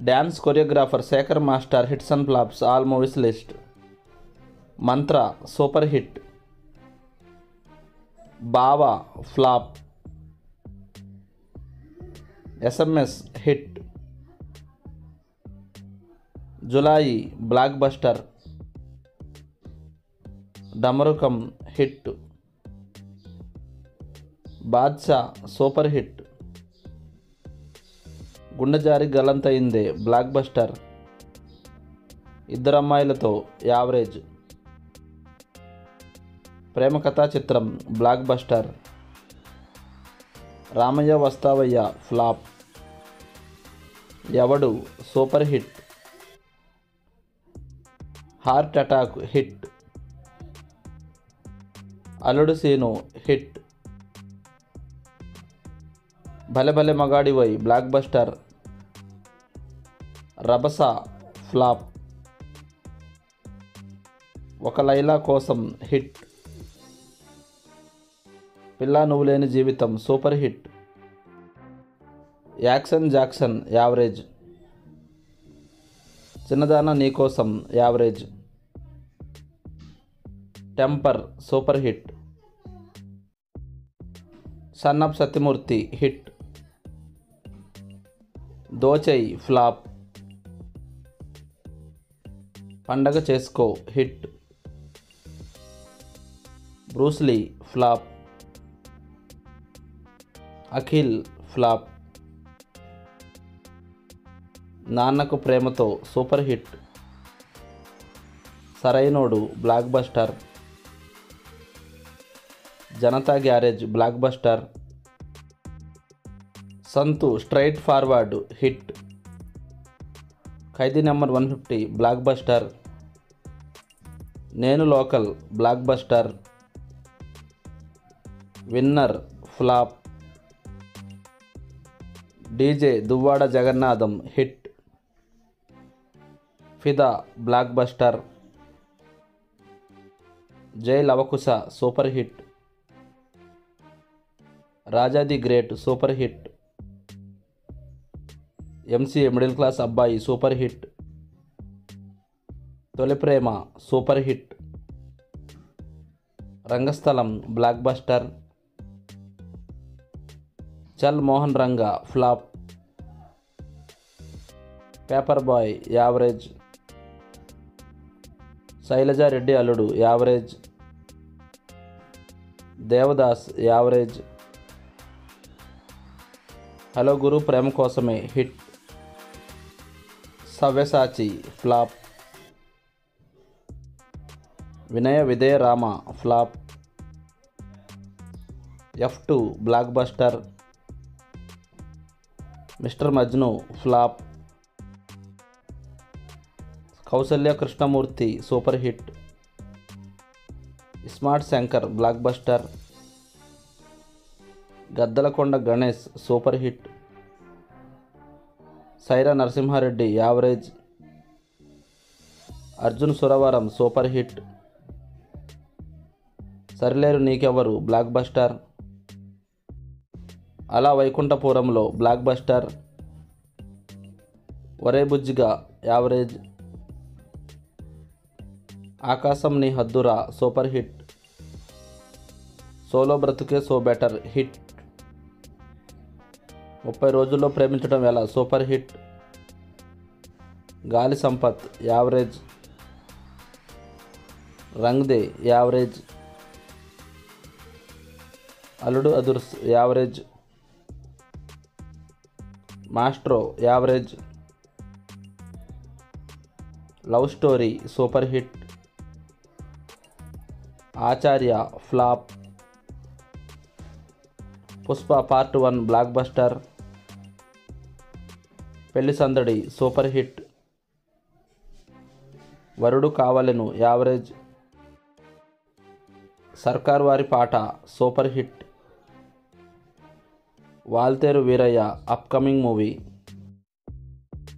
dance choreographer Shekar master hits and flops all movies list Mantra super hit Bava flop SMS hit Julayi blockbuster Damarukam hit Baadshah super hit Gunde Jaari Gallanthayyinde blockbuster Iddaru Ammayilatho average Prema Katha Chitram blockbuster Ramayya Vasthavayya flop Yevadu super hit heart attack hit Alludu Seenu hit Bhale Bhale Magadivoy blockbuster Rabhasa flop Oka Laila Kosam hit Pilla Nuvvu Leni Jeevitham super hit action Jackson average చిన్నదాన నీకోసం average temper super hit son of Satyamurthy hit Dochay flop Pandaga Chesko hit Bruce Lee flop Akhil flop Nannaku Prematho super hit Sarrainodu blockbuster Janatha garage blockbuster Santhu straight forward hit Khaidi number one fifty blockbuster Nenu local blockbuster winner flop DJ Duvvada Jagannadham hit Fidaa blockbuster Jai Lavakusa super hit Raja the great super hit MCA middle class Abbayi super hit Tholi Prema super hit రంగస్థలం black blockbuster Chal Mohan Ranga flop paper boy average Shailaja Reddy Alludu average Devadas average hello Guru Prema Kosame hit Savyasachi flop Vinaya Videya Rama flop F two blockbuster mister Majnu flop Kousalya Krishnamurthy super hit smart Shankar blockbuster Gaddalakonda Ganesh super hit Sye Raa Narasimha Reddy average Arjun Suravaram super hit Sarileru Neekevvaru block buster అలా వైకుంఠపురంలో block buster ఒరే బుజ్జిగా average Aakasam Nee Haddura super hit solo Brathuke so better hit Muppai Rojullo ప్రేమించడం ఎలా super hit గాలి Sampath average Rang De average Alludu Adhurs average maestro average love story super hit Acharya flop Pushpa part one blockbuster Pelli Sandadi super hit వరుడు కావలెను average Sarkaru Vaari Paata super hit Waltair Veerayya upcoming movie